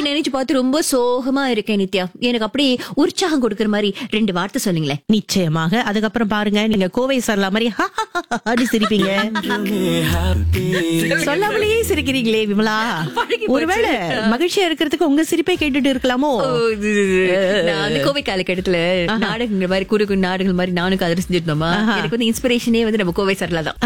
நினைச்சு பார்த்து ரொம்ப சோகமா இருக்கேன் நித்யா எனக்கு அப்படியே உற்சாகம் கொடுக்கற மாதிரி ரெண்டு வார்த்தை சொல்லுங்களேன் நிச்சயமாக அதுக்கப்புறம் பாருங்க நீங்க கோவை சரலா மாதிரி அப்படி சிரிப்பீங்க சொல்லாமலேயே சிரிக்கிறீங்களே விமலா பழகி போச்சு. ஒருவேளை மகிழ்ச்சியா இருக்கிறதுக்கு உங்க சிரிப்பை கேட்டுட்டு இருக்கலாமோ நான் வந்து கோவை காலகட்டத்துல நாடகங்கள் மாதிரி குறு குறு நாடகங்கள் மாதிரி நானும் கதை செஞ்சிருந்தோமா எனக்கு வந்து இன்ஸ்பிரேஷனே வந்து நம்ம கோவை சரலா தான்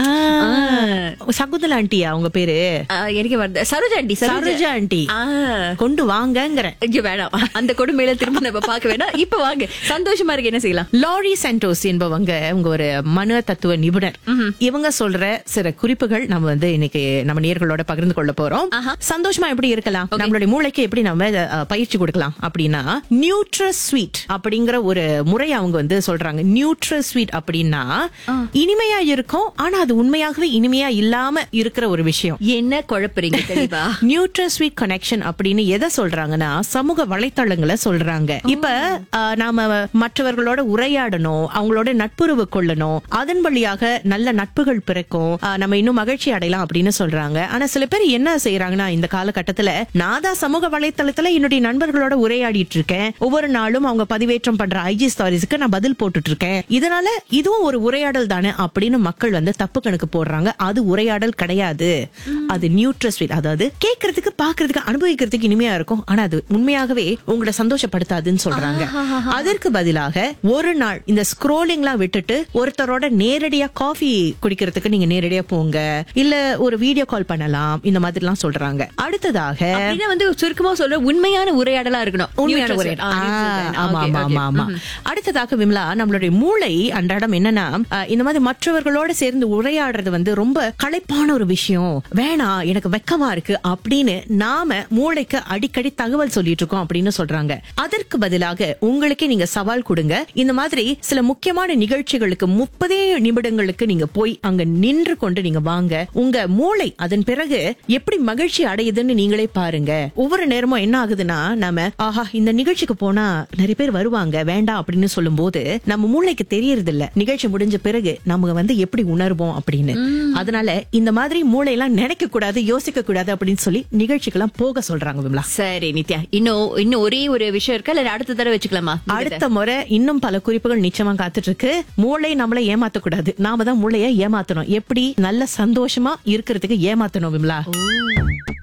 ஆ, சகுந்தலா ஆண்டியா உங்க பேரு ஆ, எனக்கு வருது சரோஜா ஆண்டி சரோஜா ஆண்டி ஆ. கொண்டு வாங்கங்கிற ஐயோ வேணாம் அந்த கொடுமையில திரும்ப நம்ம பார்க்க வேணாம் இப்ப வாங்க சந்தோஷமா இருக்கு என்ன செய்யலாம் லாரி சென்டோஸ் என்பவங்க உங்க ஒரு மனு தத்துவ நிபுணர் இவங்க சொல்ற சில குறிப்புகள் நம்ம வந்து இன்னைக்கு நம்ம நேர்களோட பகிர்ந்து கொள்ள போறோம் சந்தோஷமா எப்படி இருக்கலாம் நம்மளுடைய மூளைக்கு எப்படி நம்ம அஹ், பயிற்சி கொடுக்கலாம் அப்படின்னா நியூட்ரஸ் ஸ்வீட் அப்படிங்கிற ஒரு முறை அவங்க வந்து சொல்றாங்க நியூட்ரஸ் ஸ்வீட் அப்படின்னா இனிமையா இருக்கும் ஆனா அது உண்மையாகவே இனிமையா இல்லாம இருக்கிற ஒரு விஷயம் என்ன குழப்பறீங்க தெளிவா நியூட்ரஸ்வீட் கனெக்ஷன் அப்படின்னு எதை சொல்றாங்கன்னா சமூக வலைத்தளங்களை சொல்றாங்க இப்ப ஆஹ், நாம மற்றவர்களோட உரையாடணும் அவங்களோட நட்புறவு கொள்ளணும் அதன் வழியாக நல்ல நட்புகள் பிறக்கும் ஆஹ், நம்ம இன்னும் மகிழ்ச்சி அடையலாம் அப்படின்னு சொல்றாங்க ஆனா சில பேர் என்ன செய்யறாங்கன்னா இந்த காலகட்டத்துல நான் தான் சமூக வலைத்தளத்துல என்னுடைய நண்பர்களோட உரையாடிட்டு இருக்கேன் ஒவ்வொரு நாளும் அவங்க பதிவேற்றம் பண்ற ஐஜி ஸ்டாரிஸ்க்கு நான் பதில் போட்டுட்டு இருக்கேன் இதனால இதுவும் ஒரு உரையாடல் தானே அப்படின்னு மக்கள் வந்து தப்பு கணக்கு போடுறாங்க அது உரையாடல் கிடையாது அது நியூட்ரஸ்வீட் அதாவது கேட்கறதுக்கு பாக்குறதுக்கு அனுபவிக்கிறதுக்கு இனிமையா இருக்கும் ஆனா அது உண்மையாகவே உங்களை சந்தோஷப்படுத்தாதுன்னு சொல்றாங்க அதற்கு பதிலாக ஒரு நாள் இந்த ஸ்க்ரோலிங்லாம் விட்டுட்டு ஒருத்தரோட நேரடியா காஃபி குடிக்கிறதுக்கு நீங்க நேரடியா போங்க இல்ல ஒரு வீடியோ கால் பண்ணலாம் இந்த மாதிரி எல்லாம் சொல்றாங்க அடுத்ததாக அப்படின்னா வந்து சுருக்கமா சொல்ற உண்மையான உரையாடலா இருக்கணும் உண்மையான Neutral ஒரே side. ஆ, ஆ, neutral side. ஆமா Okay, ஆமா okay. ஆமா ஆமா அடுத்ததாக விமலா நம்மளுடைய மூளை அன்றாடம் என்னன்னா அஹ், இந்த மாதிரி மற்றவர்களோட சேர்ந்து உரையாடுறது வந்து ரொம்ப களைப்பான ஒரு விஷயம் வேணாம் எனக்கு வெக்கமா இருக்கு அப்படின்னு நாம மூளைக்கு அடிக்கடி தகவல் சொல்லிட்டு இருக்கோம் அப்படின்னு சொல்றாங்க அதற்கு பதிலாக உங்களுக்கே நீங்க சவால் கொடுங்க இந்த மாதிரி சில முக்கியமான நிகழ்ச்சிகளுக்கு முப்பதே நிமிடங்களுக்கு நீங்க போய் அங்க நின்று கொண்டு நீங்க வாங்க உங்க மூளை அதன் பிறகு எப்படி மகிழ்ச்சி அடையுதுன்னு நீங்களே பாருங்க ஒவ்வொரு நேரமும் என்ன ஆகுதுன்னா நாம ஆஹா இந்த நிகழ்ச்சிக்கு போனா நிறைய பேர் வருவாங்க வேண்டாம் அப்படின்னு சொல்லும் போது நம்ம மூளைக்கு தெரியறது இல்ல நிகழ்ச்சி முடிஞ்ச பிறகு நம்ம வந்து எப்படி உணர்வோம் அப்படின்னு அதனால இந்த மாதிரி மூளையெல்லாம் நினைக்க கூடாது யோசிக்க கூடாது அப்படின்னு சொல்லி நிகழ்ச்சிக்கெல்லாம் போக சொல்றாங்க விமலா சரி நித்யா இன்னும் இன்னும் ஒரே ஒரு விஷயம் இருக்கா இல்ல அடுத்த தடவை வச்சுக்கலாமா அடுத்த முறை இன்னும் பல குறிப்புகள் நிச்சயமா காத்துட்டு இருக்கு மூளை நம்மள ஏமாத்த கூடாது நாம தான் மூளைய ஏமாத்தணும் எப்படி நல்ல சந்தோஷமா இருக்கிறதுக்கு ஏமாத்தணும் விமலா